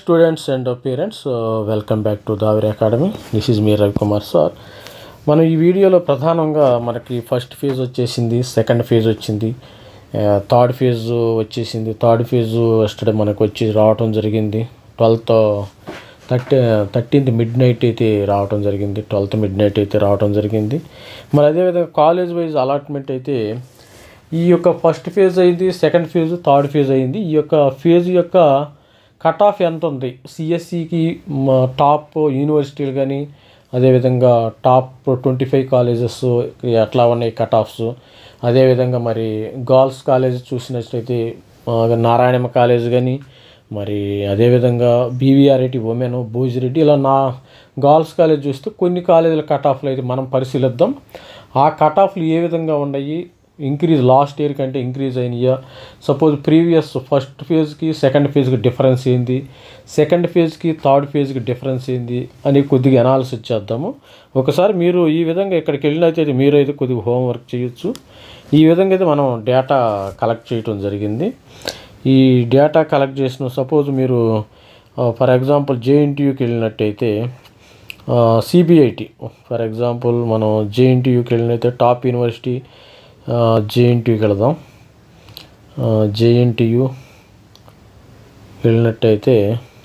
Students and parents welcome back to Daviri academy this is మీ Ravikumar sir మనం ఈ వీడియోలో ప్రధానంగా మనకి ఫస్ట్ ఫేజ్ వచ్చేసింది సెకండ్ ఫేజ్ వచ్చింది థర్డ్ ఫేజ్ వచ్చేసింది థర్డ్ ఫేజ్ ఎస్టర్డే మనకు వచ్చి రావటం జరిగింది twelfth thirty thirteenth midnight అయితే రావటం జరిగింది ట్వెల్త్ మిడ్ నైట్ అయితే రావటం జరిగింది మరి అదేవిధంగా కాలేజ్ వైజ్ అలాట్మెంట్ అయితే ఈ యొక్క ఫస్ట్ ఫేజ్ అయింది సెకండ్ ఫేజ్ థర్డ్ ఫేజ్ అయింది ఈ యొక్క ఫేజ్ యొక్క కట్ ఆఫ్ ఎంత ఉంది సిఎస్సికి టాప్ యూనివర్సిటీలు కానీ అదేవిధంగా టాప్ ట్వంటీ ఫైవ్ కాలేజెస్ ఎట్లా ఉన్నాయి కట్ ఆఫ్స్ అదేవిధంగా మరి గర్ల్స్ కాలేజ్ చూసినట్లయితే ఆ, నారాయణమ్మ కాలేజ్ కానీ మరి అదేవిధంగా బీవీఆర్ఐటి ఉమెన్ భోజిరెడ్డి ఇలా నా గర్ల్స్ కాలేజ్ చూస్తే కొన్ని కాలేజీల కట్ ఆఫ్లు అయితే మనం పరిశీలిద్దాం ఆ కట్ ఆఫ్లు ఏ విధంగా ఉన్నాయి ఇంక్రీజ్ లాస్ట్ ఇయర్ కంటే ఇంక్రీజ్ అయినాయా సపోజ్ ప్రీవియస్ ఫస్ట్ ఫేజ్కి సెకండ్ ఫేజ్కి డిఫరెన్స్ ఏంది సెకండ్ ఫేజ్కి థర్డ్ ఫేజ్కి డిఫరెన్స్ ఏంది అని కొద్దిగా అనాలిసిస్ చేద్దాము ఒకసారి మీరు ఈ విధంగా ఇక్కడికి వెళ్ళినైతే మీరు అయితే కొద్దిగా హోంవర్క్ చేయొచ్చు ఈ విధంగా అయితే మనం డేటా కలెక్ట్ చేయటం జరిగింది ఈ డేటా కలెక్ట్ చేసిన సపోజ్ మీరు ఫర్ ఎగ్జాంపుల్ జేఎన్టీయూకి వెళ్ళినట్టయితే సిబిఐటి ఫర్ ఎగ్జాంపుల్ మనం జేఎన్టీయూకి వెళ్ళినైతే టాప్ యూనివర్సిటీ జేఎన్టీయూకి వెళదాం జేఎన్టీయు వెళ్ళినట్టయితే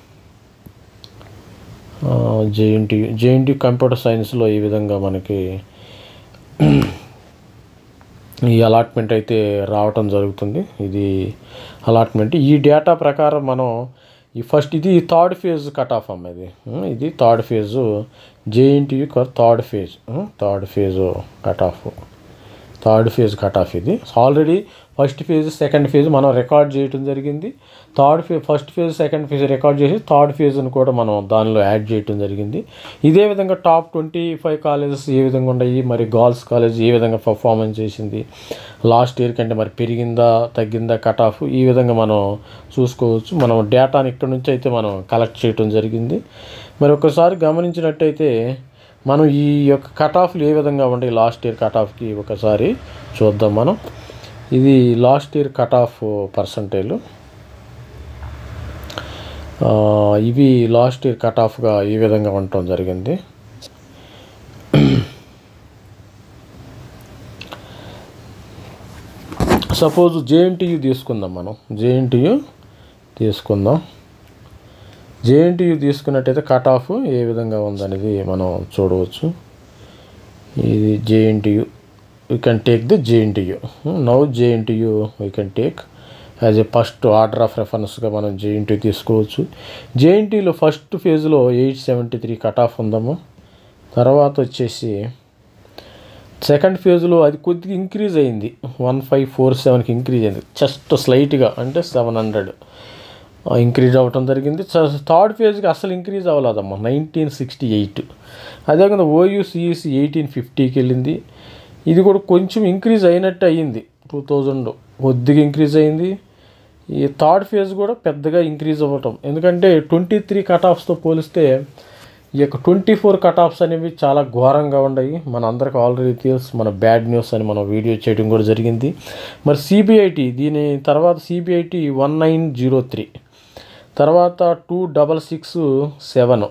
జేఎన్టీయు జేఎన్టీయు కంప్యూటర్ సైన్స్లో ఈ విధంగా మనకి ఈ అలాట్మెంట్ అయితే రావటం జరుగుతుంది ఇది అలాట్మెంట్ ఈ డేటా ప్రకారం మనం ఈ ఫస్ట్ ఇది థర్డ్ ఫేజ్ కట్ ఆఫ్ అమ్మ ఇది ఉం, ఇది third phase JNTU third phase third phase cut off third phase cut off ఇది already first phase second phase మనం రికార్డ్ చేయడం జరిగింది third phase first phase second phase record చేసి థర్డ్ ఫేజ్ని కూడా మనం దానిలో యాడ్ చేయడం జరిగింది ఇదే విధంగా టాప్ ట్వంటీ ఫైవ్ కాలేజెస్ ఏ విధంగా ఉన్నాయి మరి గర్ల్స్ కాలేజ్ ఏ విధంగా పర్ఫార్మెన్స్ చేసింది లాస్ట్ ఇయర్ కంటే మరి పెరిగిందా తగ్గిందా కట్ ఆఫ్ ఈ విధంగా మనం చూసుకోవచ్చు మనం డేటాని ఇక్కడ నుంచి అయితే మనం కలెక్ట్ చేయడం జరిగింది మరి ఒకసారి గమనించినట్టయితే మనం ఈ యొక్క కట్ ఆఫ్లు ఏ విధంగా ఉంటాయి లాస్ట్ ఇయర్ కట్ ఆఫ్కి ఒకసారి చూద్దాం మనం ఇది last year cut off percentage ఇవి లాస్ట్ ఇయర్ కట్ ఆఫ్గా ఈ విధంగా ఉండటం జరిగింది సపోజ్ జేఎన్టీయు తీసుకుందాం మనం జేఎన్టీయు తీసుకుందాం జేఎన్టీయు తీసుకున్నట్టయితే కట్ ఆఫ్ ఏ విధంగా ఉందనేది మనం చూడవచ్చు ఇది JNTU we can take the JNTU now JNTU we can take as a first order of రెఫరెన్స్గా మనం జేఎన్టీ తీసుకోవచ్చు జేఎన్టీలో ఫస్ట్ ఫేజ్లో eight seventy three cut off ఉందాము తర్వాత వచ్చేసి సెకండ్ ఫేజ్లో అది కొద్దిగా ఇంక్రీజ్ అయింది వన్ ఫైవ్ ఫోర్ సెవెన్కి ఇంక్రీజ్ అయింది జస్ట్ స్లైట్గా అంటే సెవెన్ హండ్రెడ్ ఇంక్రీజ్ అవ్వటం జరిగింది థర్డ్ ఫేజ్కి అసలు ఇంక్రీజ్ అవ్వలేదమ్మా నైన్టీన్ సిక్స్టీ ఎయిట్ అదేవిధంగా ఓయూసిఈసి ఎయిటీన్ ఫిఫ్టీకి వెళ్ళింది ఇది కూడా కొంచెం ఇంక్రీజ్ అయినట్టు అయ్యింది టూ థౌజండ్ కొద్దిగా ఇంక్రీజ్ అయింది ఈ థర్డ్ ఫేజ్ కూడా పెద్దగా ఇంక్రీజ్ అవ్వటం ఎందుకంటే ట్వంటీ త్రీ కట్ ఆఫ్స్తో పోలిస్తే ఈ యొక్క ట్వంటీ ఫోర్ కట్ ఆఫ్స్ అనేవి చాలా ఘోరంగా ఉన్నాయి మన అందరికి ఆల్రెడీ తెలుసు మన బ్యాడ్ న్యూస్ అని మనం వీడియో చేయడం కూడా జరిగింది మరి సిబిఐటి దీని తర్వాత CBIT one nine zero three తర్వాత two double six seven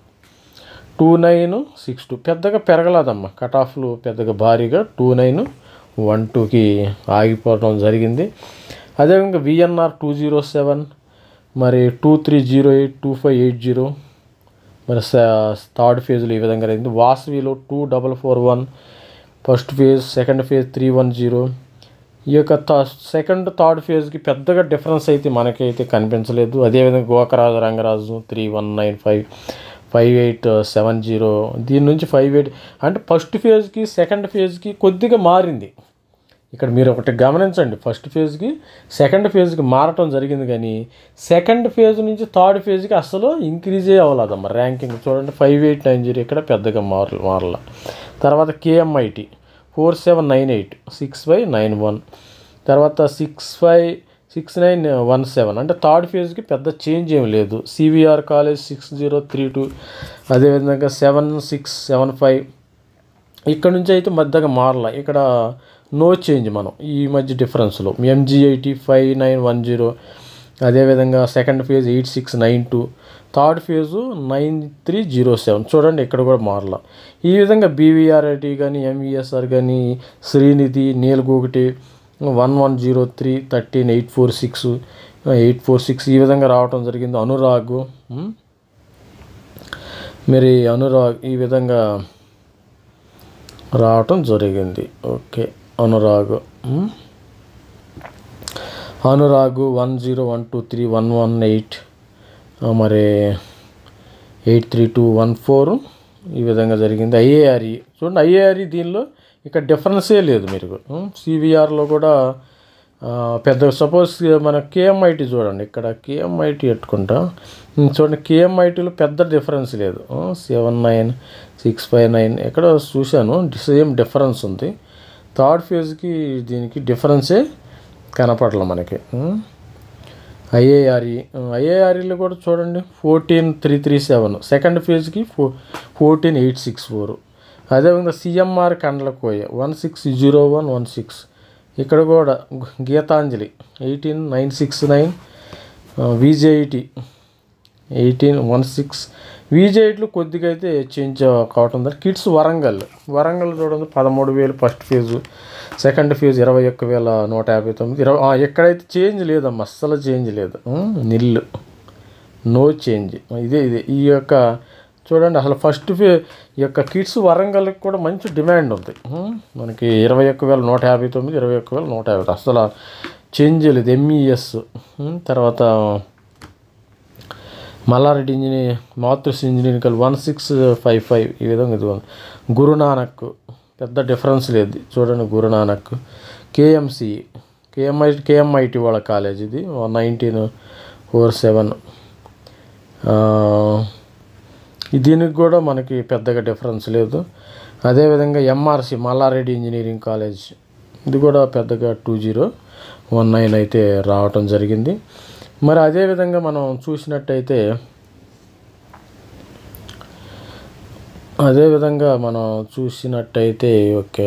two nine six two పెద్దగా పెరగలేదమ్మా కట్ ఆఫ్లు పెద్దగా భారీగా టూ నైన్ వన్ టూకి ఆగిపోవడం జరిగింది అదేవిధంగా విఎన్ఆర్ టూ జీరో సెవెన్ మరి two three zero eight two five eight zero మరి థర్డ్ ఫేజ్లో ఈ విధంగా అయింది వాసవిలో two double four one first phase second phase three one zero ఈ యొక్క సెకండ్ థర్డ్ ఫేజ్కి పెద్దగా డిఫరెన్స్ అయితే మనకైతే కనిపించలేదు అదేవిధంగా Gokaraju Rangaraju three one nine five five eight seven zero దీని నుంచి ఫైవ్ ఎయిట్ అంటే ఫస్ట్ ఫేజ్కి సెకండ్ ఫేజ్కి కొద్దిగా మారింది ఇక్కడ మీరు ఒకటి గమనించండి ఫస్ట్ ఫేజ్కి సెకండ్ ఫేజ్కి మారటం జరిగింది కానీ సెకండ్ ఫేజ్ నుంచి థర్డ్ ఫేజ్కి అసలు ఇంక్రీజే అవ్వలేదమ్మా ర్యాంకింగ్ చూడండి ఫైవ్ ఎయిట్ నైన్ జీరో ఇక్కడ పెద్దగా మార మారల తర్వాత KMIT four seven nine eight six five nine one తర్వాత six five six nine one seven అంటే థర్డ్ ఫేజ్కి పెద్ద చేంజ్ ఏమి లేదు CVR college six zero three two అదేవిధంగా సెవెన్ సిక్స్ సెవెన్ ఫైవ్ ఇక్కడ నుంచి అయితే మధ్యగా మారల ఇక్కడ నో చేంజ్ మనం ఈ మధ్య డిఫరెన్స్లో MGIT five nine one zero అదేవిధంగా second phase eight six nine two third phase nine three zero seven చూడండి ఇక్కడ కూడా మారల ఈ విధంగా బీవీఆర్ఐటి కానీ ఎంఈఎస్ఆర్ కానీ శ్రీనిధి నీలగొకటి one one zero three thirteen eight four six eight four six ఈ విధంగా రావటం జరిగింది అనురాగ్ ఉమ్. మరి అనురాగ్ ఈ విధంగా రావటం జరిగింది ఓకే అనురాగ్ ఉమ్. Anurag one zero one two three one one eight మరి eight three two one four ఈ విధంగా జరిగింది ఐఏఆర్ఈ చూడండి ఐఏఆర్ఈ దీనిలో ఇక్కడ డిఫరెన్సే లేదు మీరు సివిఆర్లో కూడా ఆ, పెద్ద సపోజ్ మన కేఎంఐటి చూడండి ఇక్కడ కేఎంఐటి పెట్టుకుంటా ఉమ్, చూడండి కేఎంఐటీలో పెద్ద డిఫరెన్స్ లేదు seven nine six five nine ఎక్కడ చూశాను సేమ్ డిఫరెన్స్ ఉంది థర్డ్ ఫేజ్కి దీనికి డిఫరెన్సే కనపడలే మనకి ఉమ్. ఐఏఆర్ఈ ఐఏఆర్ఈలో కూడా చూడండి fourteen three three seven second ఫేజ్కి ఫో ఫోర్టీన్ ఎయిట్ సిక్స్ ఫోర్ అదేవిధంగా CMR Kandlakoya one six zero one one six ఇక్కడ కూడా Geethanjali eighteen nine six nine VJIT eighteen one six విజేఐట్లు కొద్దిగా అయితే చేంజ్ కావటం జరిగింది కిడ్స్ వరంగల్ వరంగల్ చూడండి పదమూడు వేలు ఫస్ట్ ఫేజు సెకండ్ ఫేజ్ ఇరవై ఒక్క వేల నూట యాభై తొమ్మిది ఇరవై ఆ, ఎక్కడైతే చేంజ్ లేదమ్మా అస్సలు చేంజ్ లేదు ఉమ్, నిల్లు నో చేంజ్ ఇదే ఇదే ఈ యొక్క చూడండి అసలు ఫస్ట్ ఫే ఈ యొక్క కిడ్స్ వరంగల్కి కూడా మంచి డిమాండ్ ఉంది ఉమ్, మనకి ఇరవై ఒక్క వేల నూట యాభై తొమ్మిది ఇరవై ఒక్క వేల నూట యాభై అసలు చేంజ్ లేదు ఎంఈఎస్ తర్వాత మల్లారెడ్డి ఇంజనీర్ మాతృస్ engineering college one six five five ఈ విధంగా ఇది ఉంది గురునానక్ పెద్ద డిఫరెన్స్ లేదు చూడండి గురునానక్ కేఎంసి కేఎంఐ కేఎంఐటి వాళ్ళ కాలేజ్ ఇది నైన్టీన్ ఫోర్ సెవెన్ దీనికి కూడా మనకి పెద్దగా డిఫరెన్స్ లేదు అదేవిధంగా ఎంఆర్సి మల్లారెడ్డి ఇంజనీరింగ్ కాలేజ్ ఇది కూడా పెద్దగా టూ జీరో వన్ నైన్ అయితే రావటం జరిగింది మరి అదేవిధంగా మనం చూసినట్టయితే అదేవిధంగా మనం చూసినట్టయితే ఓకే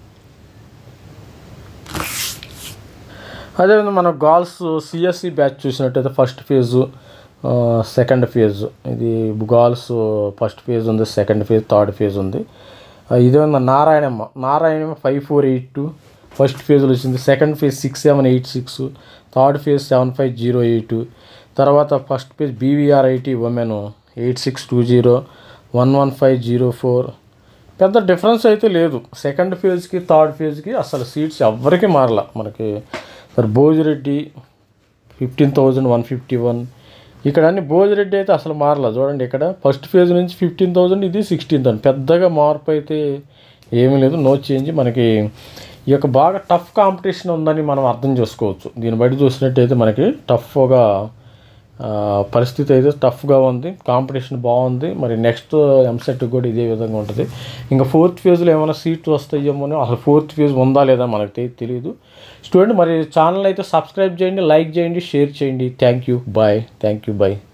అదేవిధంగా మనం గాల్స్ సిఎస్సి బ్యాచ్ చూసినట్టయితే ఫస్ట్ ఫేజు సెకండ్ ఫేజ్ ఇది గాల్స్ ఫస్ట్ ఫేజ్ ఉంది సెకండ్ ఫేజ్ థర్డ్ ఫేజ్ ఉంది ఆ, ఇదే ఉంది Narayanamma Narayanamma five four eight two first ఫేజ్లో వచ్చింది second phase six seven eight six third phase seven five zero eight తర్వాత first phase BVR IT women eight six two zero one one five zero four పెద్ద difference అయితే లేదు second ఫేజ్కి third ఫేజ్కి అసలు seats ఎవ్వరికి మారల మనకి మరి Bhojireddy fifteen thousand one fifty one ఇక్కడ అన్ని భోజిరెడ్డి అయితే అసలు మారలా చూడండి ఇక్కడ ఫస్ట్ ఫేజ్ నుంచి ఫిఫ్టీన్ థౌజండ్ ఇది సిక్స్టీన్ థౌసండ్ పెద్దగా మార్పు అయితే ఏమీ లేదు నో చేంజ్ మనకి ఈ యొక్క బాగా టఫ్ కాంపిటీషన్ ఉందని మనం అర్థం చేసుకోవచ్చు దీన్ని బట్టి చూసినట్టయితే మనకి టఫ్గా ఆ, పరిస్థితి అయితే టఫ్గా ఉంది కాంపిటీషన్ బాగుంది మరి నెక్స్ట్ ఎంసెట్ కూడా ఇదే విధంగా ఉంటుంది ఇంకా ఫోర్త్ ఫేజ్లో ఏమైనా సీట్లు వస్తాయేమో అని అసలు ఫోర్త్ ఫేజ్ ఉందా లేదా మనకు తె- తెలియదు స్టూడెంట్ మరి ఛానల్ అయితే సబ్స్క్రైబ్ చేయండి లైక్ చేయండి షేర్ చేయండి thank you bye thank you bye